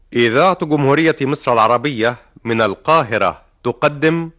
إذاعة جمهورية مصر العربية من القاهرة تقدم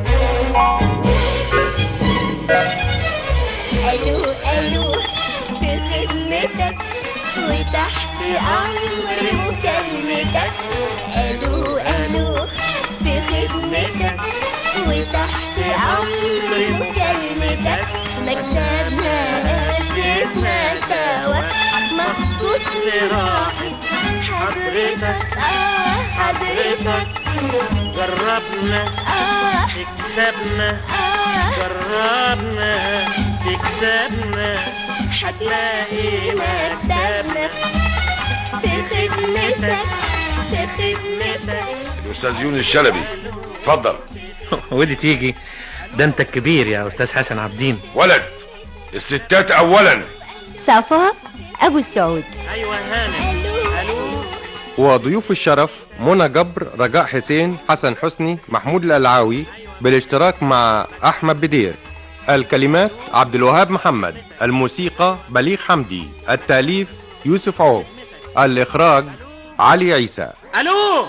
الو الو في خدمتك وتحت امر مكالمتك الو الو في خدمتك وتحت امر مكالمتك مكتبنا اسسنا سوا مخصوص لراحة حضرتك اه حضرتك جربنا اه تكسبنا اه جربنا تكسبنا هتلاقي مكتبنا في خدمتك في خدمتك الاستاذ يونس شلبي اتفضل ودي تيجي ده انت الكبير يا استاذ حسن عبدين ولد الستات اولا صفاء أبو السعود ايوه هانم الو وضيوف الشرف منى جبر رجاء حسين حسن حسني محمود الألعاوي بالاشتراك مع أحمد بدير الكلمات عبد الوهاب محمد الموسيقى بليغ حمدي التأليف يوسف عوف الإخراج علي عيسى الو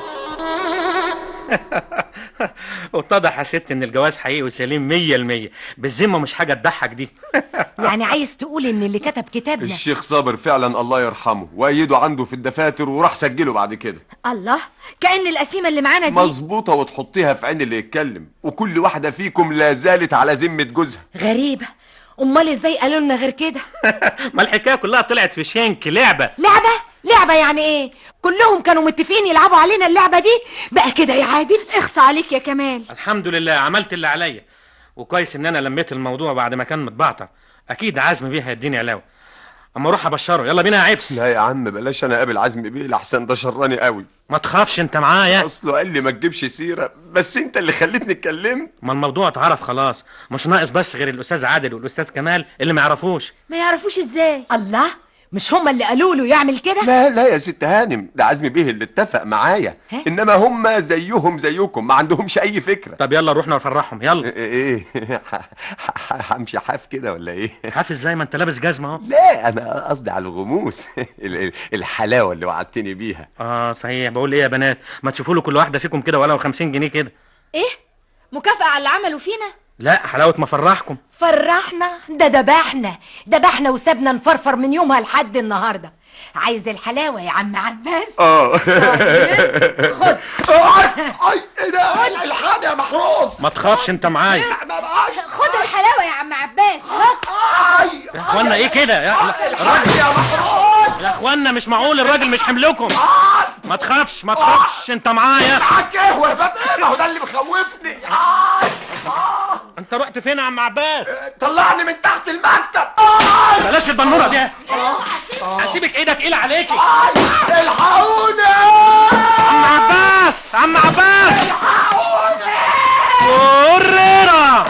واتضح يا ست ان الجواز حقيقي وسليم مية المية بالذمة مش حاجة تضحك دي يعني عايز تقول ان اللي كتب كتابنا الشيخ صابر فعلا الله يرحمه وايده عنده في الدفاتر وراح سجله بعد كده الله كأن القسيمة اللي معانا دي مظبوطه وتحطيها في عين اللي يتكلم وكل واحده فيكم لا زالت على ذمه جوزها غريبة امال ازاي قالوا لنا غير كده ما الحكاية كلها طلعت في شنك لعبة لعبة لعبة يعني ايه كلهم كانوا متفقين يلعبوا علينا اللعبة دي بقى كده يا عادل اخصى عليك يا كمال الحمد لله عملت اللي عليا وكويس ان انا لميت الموضوع بعد ما كان متبعتر اكيد عزم بيه هيديني علاوة اما اروح ابشره يلا بينا يا عبس لا يا عم بلاش انا اقابل عزمي بيه لحسن ده شراني قوي ما تخافش انت معايا اصله قال لي ما تجيبش سيره بس انت اللي خليتني اتكلمت ما الموضوع اتعرف خلاص مش ناقص بس غير الاستاذ عادل والاستاذ كمال اللي ما يعرفوش ما يعرفوش ازاي الله مش هما اللي قالوا له يعمل كده لا لا يا ست هانم ده عزمي بيه اللي اتفق معايا ها؟ انما هم زيهم زيكم ما عندهمش اي فكره طب يلا روحنا نفرحهم يلا ايه ايه ح- ح- همشي حاف كده ولا ايه حافظ زي ما انت لابس جزمه اهو لا انا قصدي على الغموس ال- ال- الحلاوه اللي وعدتني بيها اه صحيح بقول ايه يا بنات ما تشوفوا له كل واحده فيكم كده ولو 50 جنيه كده ايه مكافأة على اللي عملوا فينا لا حلاوه ما فرحكم فرحنا ده دبحنا دبحنا وسابنا نفرفر من يومها لحد النهارده عايز الحلاوه يا عم عباس اه خد اي ايه ده الحقني يا محروس ما تخافش انت معايا خد الحلاوة يا عم عباس ها يا اخوانا ايه كده يا الحقني يا محروس يا اخوانا مش معقول الراجل مش حملكم ما تخافش ما تخافش انت معايا معاك ايه وهباب ايه ما هو ده اللي مخوفني انت رحت فين يا عم عباس طلعني من تحت المكتب بلاش البنوره دي هسيبك ايدك تقيله عليكي الحقوني عم عباس عم عباس قريره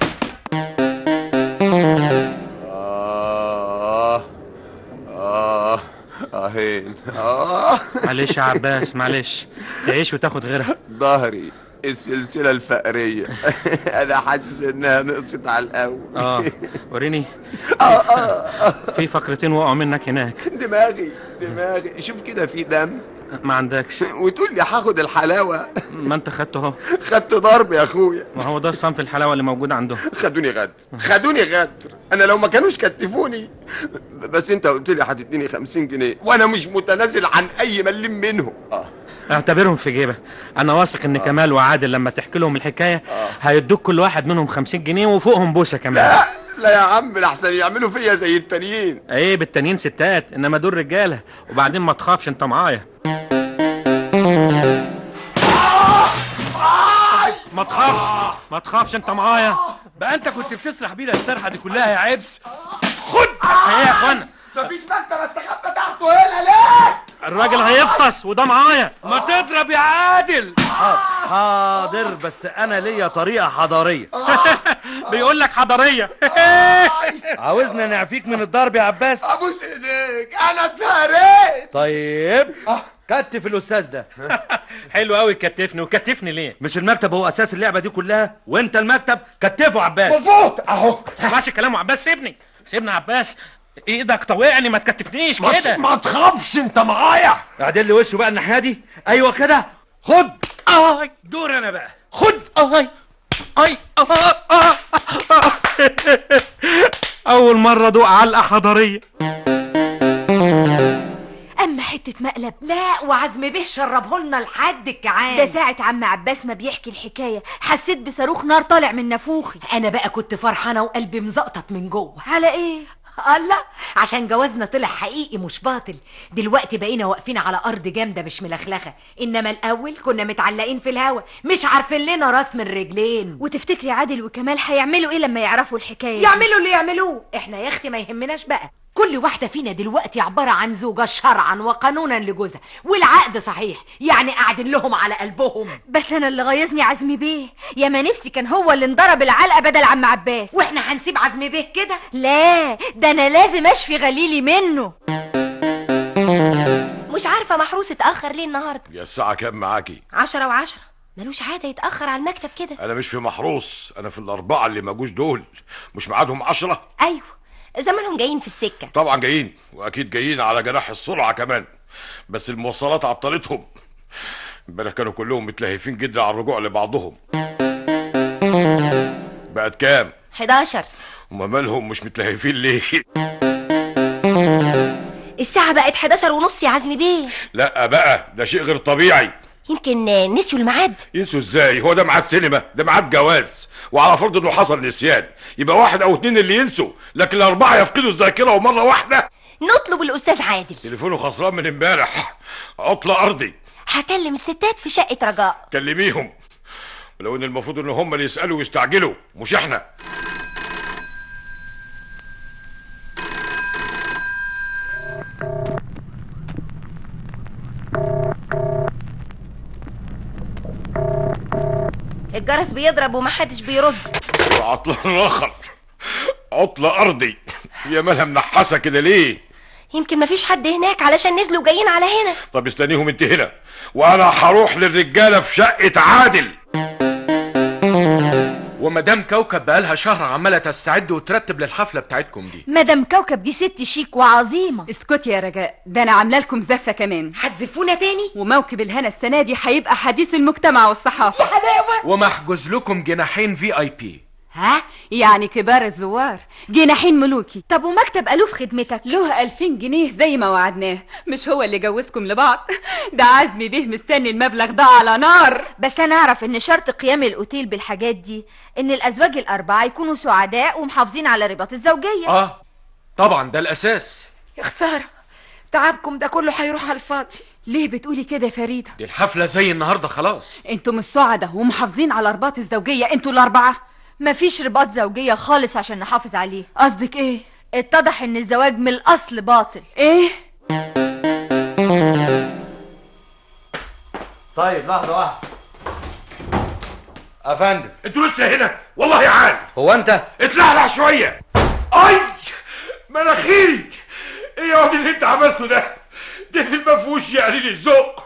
آه آه آهين آه معلش يا عباس معلش تعيش وتاخد غيرها ظهري السلسلة الفقرية أنا حاسس إنها نقصت على الأول اه وريني في فقرتين وقعوا منك هناك دماغي دماغي شوف كده في دم ما عندكش وتقول لي هاخد الحلاوة ما انت خدته اهو خدت ضرب يا أخويا ما هو ده الصنف الحلاوه اللي موجود عندهم خدوني غدر خدوني غدر أنا لو ما كانوش كتفوني بس أنت قلت لي هتديني 50 جنيه وأنا مش متنازل عن أي مليم منهم آه اعتبرهم في جيبك انا واثق ان كمال وعادل لما تحكي لهم الحكايه هيدوك كل واحد منهم 50 جنيه وفوقهم بوسه كمان لا لا يا عم لحسن يعملوا فيا زي التانيين ايه بالتانيين ستات انما دول رجاله وبعدين ما تخافش انت معايا ما تخافش ما تخافش انت معايا بقى انت كنت بتسرح بينا السرحه دي كلها يا عبس ايه يا اخوانا مفيش مكتب استخبى تحته هنا ليه؟ الراجل هيفطس وده معايا ما تضرب يا عادل حاضر بس انا ليا طريقه حضاريه بيقول لك حضاريه عاوزنا نعفيك من الضرب يا عباس ابوس ايديك انا اتهريت طيب كتف الاستاذ ده حلو قوي كتفني وكتفني ليه مش المكتب هو اساس اللعبه دي كلها وانت المكتب كتفه عباس مظبوط اهو ما تسمعش كلامه عباس سيبني سيبني يا عباس ايدك طوعني ما تكتفنيش ما, كده ما تخافش انت معايا اعدل لي وشه بقى الناحيه دي ايوه كده خد اي دور انا بقى خد اي اي آه، آه، آه. اول مره ادوق علقه حضاريه اما حته مقلب لا وعزم بيه شربه لنا لحد الكعان ده ساعة عم عباس ما بيحكي الحكاية حسيت بصاروخ نار طالع من نافوخي انا بقى كنت فرحانه وقلبي مزقطط من جوه على ايه الله عشان جوازنا طلع حقيقي مش باطل دلوقتي بقينا واقفين على ارض جامده مش ملخلخه انما الاول كنا متعلقين في الهوا مش عارفين لنا راس من رجلين وتفتكري عادل وكمال هيعملوا ايه لما يعرفوا الحكاية دي؟ يعملوا اللي يعملوه احنا يا اختي ما يهمناش بقى كل واحدة فينا دلوقتي عبارة عن زوجة شرعا وقانونا لجوزها والعقد صحيح يعني قاعدين لهم على قلبهم بس انا اللي غيظني عزمي بيه يا ما نفسي كان هو اللي انضرب العلقة بدل عم عباس واحنا هنسيب عزمي بيه كده لا ده انا لازم اشفي غليلي منه مش عارفة محروس اتأخر ليه النهاردة يا الساعة كام معاكي عشرة وعشرة ملوش عادة يتأخر على المكتب كده انا مش في محروس انا في الاربعة اللي ما جوش دول مش ميعادهم عشرة أيوة زمانهم جايين في السكة طبعا جايين واكيد جايين على جناح السرعة كمان بس المواصلات عطلتهم امبارح كانوا كلهم متلهفين جدا على الرجوع لبعضهم بقت كام 11 هما مالهم مش متلهفين ليه الساعة بقت 11 ونص يا عزمي بيه لا بقى ده شيء غير طبيعي يمكن آه، نسيوا الميعاد ينسوا ازاي هو ده ميعاد سينما ده ميعاد جواز وعلى فرض انه حصل نسيان يبقى واحد او اتنين اللي ينسوا لكن الاربعه يفقدوا الذاكره ومره واحده نطلب الأستاذ عادل تليفونه خسران من امبارح عطله ارضي هكلم الستات في شقة رجاء كلميهم ولو ان المفروض ان هم اللي يسالوا ويستعجلوا مش احنا الجرس بيضرب ومحدش بيرد عطلان اخر عطله ارضي يا مالها منحسه كده ليه يمكن مفيش حد هناك علشان نزلوا جايين على هنا طب استنيهم انت هنا وانا هروح للرجاله في شقه عادل ومدام كوكب بقالها شهر عماله تستعد وترتب للحفله بتاعتكم دي مدام كوكب دي ست شيك وعظيمة اسكتي يا رجاء ده انا عامله لكم زفه كمان هتزفونا تاني وموكب الهنا السنه دي هيبقى حديث المجتمع والصحافه ومحجوز لكم جناحين في اي بي ها يعني كبار الزوار جناحين ملوكي طب ومكتب ألوف خدمتك له 2000 جنيه زي ما وعدناه مش هو اللي جوزكم لبعض ده عزمي بيه مستني المبلغ ده على نار بس انا اعرف ان شرط قيام الاوتيل بالحاجات دي ان الازواج الاربعه يكونوا سعداء ومحافظين على رباط الزوجيه اه طبعا ده الاساس يا خسارة تعبكم ده كله هيروح على الفاضي ليه بتقولي كده يا فريده دي الحفله زي النهارده خلاص انتم السعدة ومحافظين على رباط الزوجيه انتوا الاربعه مفيش رباط زوجيه خالص عشان نحافظ عليه قصدك ايه اتضح ان الزواج من الاصل باطل ايه طيب لحظه واحده افندم انتوا لسه هنا والله يا عال هو انت اتلهلع شويه اي مناخيري ايه يا واد اللي انت عملته ده ده في المفهوش يا قليل الذوق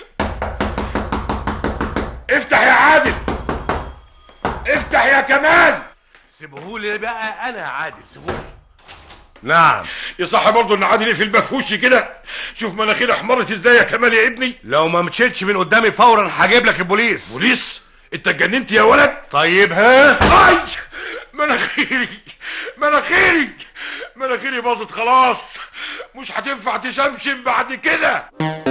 افتح يا عادل افتح يا كمال سيبهولي بقى انا عادل سيبهولي نعم يصح برضه ان عادل في المفهوش كده شوف مناخيري احمرت ازاي يا كمال يا ابني لو ما مشيتش من قدامي فورا هجيب لك البوليس بوليس انت اتجننت يا ولد طيب ها اي مناخيري مناخيري مناخيري باظت خلاص مش هتنفع تشمشم بعد كده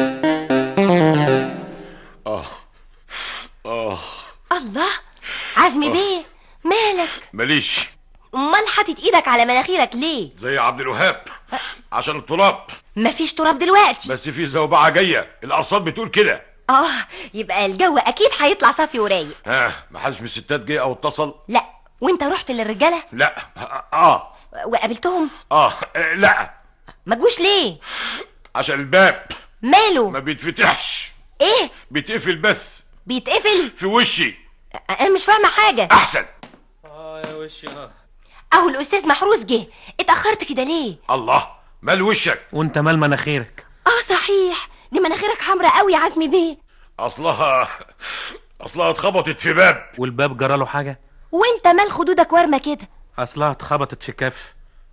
اه اه الله عزمي بيه مالك ماليش امال حاطط ايدك على مناخيرك ليه زي عبد الوهاب عشان التراب مفيش تراب دلوقتي بس في زوبعة جاية الأرصاد بتقول كده اه يبقى الجو اكيد هيطلع صافي ورايق ها محدش من الستات جه أو اتصل لا وانت رحت للرجاله لا اه وقابلتهم اه آه، لا ما جوش ليه عشان الباب ماله ما بيتفتحش ايه بيتقفل بس بيتقفل في وشي انا مش فاهمه حاجه أحسن اه يا وشي اه اهو الاستاذ محروس جه اتاخرت كده ليه الله مال وشك وانت مال مناخيرك اه صحيح دي مناخيرك حمراء قوي يا عزمي بيه أصلها أصلها اتخبطت في باب والباب جراله حاجه وانت مال خدودك ورمه كده اصلها اتخبطت في كف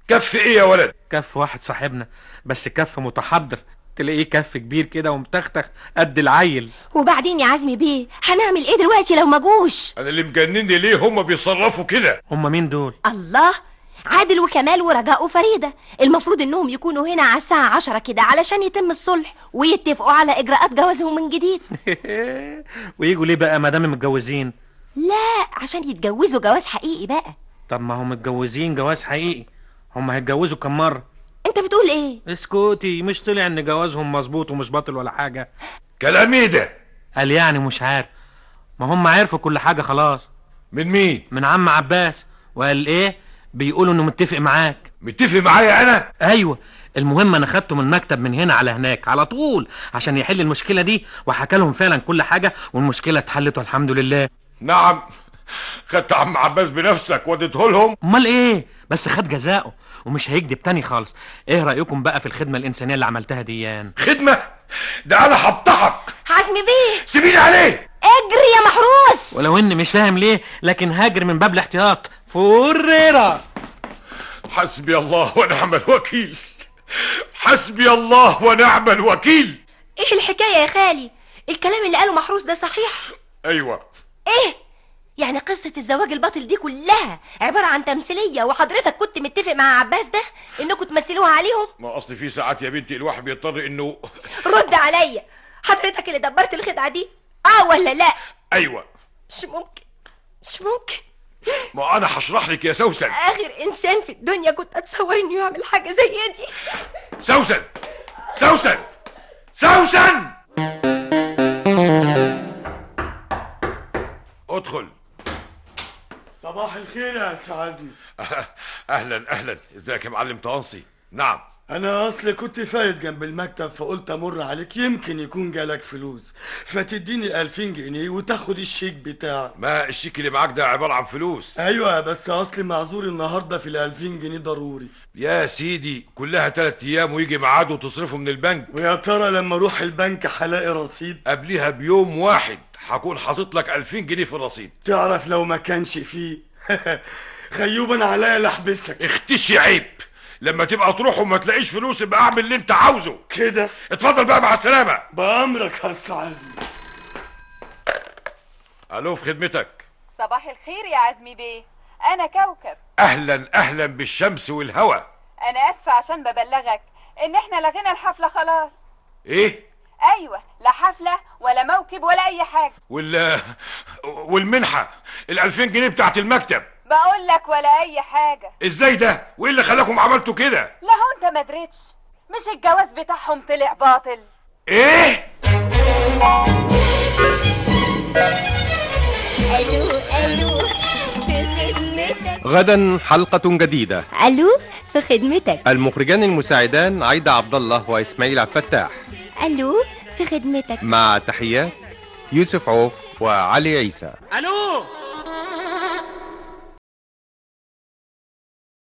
كف ايه يا ولد كف واحد صاحبنا بس كف متحضر تلاقيه كف كبير كده ومتختخ قد العيل وبعدين يا عزمي بيه هنعمل ايه دلوقتي لو ما جوش انا اللي مجنني ليه هم بيتصرفوا كده هم مين دول الله عادل وكمال ورجاء وفريدة المفروض انهم يكونوا هنا على الساعة عشرة كده علشان يتم الصلح ويتفقوا على اجراءات جوازهم من جديد ويجوا ليه بقى ما دام متجوزين لا عشان يتجوزوا جواز حقيقي بقى طب ما هم متجوزين جواز حقيقي هم هيتجوزوا كم مره انت بتقول ايه اسكتي مش طلع ان جوازهم مظبوط ومش باطل ولا حاجه كلام ايه ده قال يعني مش عارف ما هم عرفوا كل حاجه خلاص من مين من عم عباس وقال ايه بيقولوا انه متفق معاك متفق معايا انا ايوه المهم انا خدته من المكتب من هنا على هناك على طول عشان يحل المشكله دي وحكى لهم فعلا كل حاجه والمشكله اتحلت والحمد لله نعم خدت عم عباس بنفسك وديته لهم امال ايه بس خد جزاؤه ومش هيكذب تاني خالص ايه رايكم بقى في الخدمه الانسانيه اللي عملتها ديان خدمه ده انا هبطحك عزمي بيه سيبيني عليه اجري يا محروس ولو اني مش فاهم ليه لكن هاجر من باب الاحتياط فريرة حسبي الله ونعم الوكيل حسبي الله ونعم الوكيل ايه الحكاية يا خالي الكلام اللي قاله محروس ده صحيح ايوه ايه يعني قصة الزواج الباطل دي كلها عبارة عن تمثيلية وحضرتك كنت متفق مع عباس ده انكم تمثلوها عليهم ما اصل في ساعات يا بنتي الواحد بيضطر انه رد عليا حضرتك اللي دبرت الخدعة دي اه ولا لا ايوه مش ممكن مش ممكن ما انا هشرح لك يا سوسن اخر انسان في الدنيا كنت اتصور انه يعمل حاجة زي دي سوسن سوسن سوسن ادخل صباح الخير يا سي عزمي اهلا اهلا ازيك يا معلم طانسي نعم انا اصل كنت فايت جنب المكتب فقلت امر عليك يمكن يكون جالك فلوس فتديني 2000 جنيه وتاخد الشيك بتاعك ما الشيك اللي معاك ده عباره عن فلوس ايوه بس اصلي معذور النهارده في ال 2000 جنيه ضروري يا سيدي كلها تلات ايام ويجي ميعاد وتصرفه من البنك ويا ترى لما اروح البنك هلاقي رصيد قبليها بيوم واحد هكون حاطط لك 2000 جنيه في الرصيد تعرف لو ما كانش فيه خيوبا عليا لاحبسك اختشي عيب لما تبقى تروح وما تلاقيش فلوس يبقى اعمل اللي انت عاوزه كده اتفضل بقى مع السلامه بامرك يا سي عزمي الو في خدمتك صباح الخير يا عزمي بيه انا كوكب اهلا اهلا بالشمس والهوى انا اسفه عشان ببلغك ان احنا لغينا الحفله خلاص ايه ايوه لا حفله ولا موكب ولا اي حاجه وال والمنحه ال 2000 جنيه بتاعت المكتب بقول لك ولا اي حاجه ازاي ده وايه اللي خلاكم عملتوا كده لا هو انت ما دريتش مش الجواز بتاعهم طلع باطل ايه الو الو في خدمتك غدا حلقة جديدة الو في خدمتك المخرجان المساعدان عايدة عبد الله وإسماعيل عبد الفتاح الو في خدمتك مع تحيات يوسف عوف وعلي عيسى الو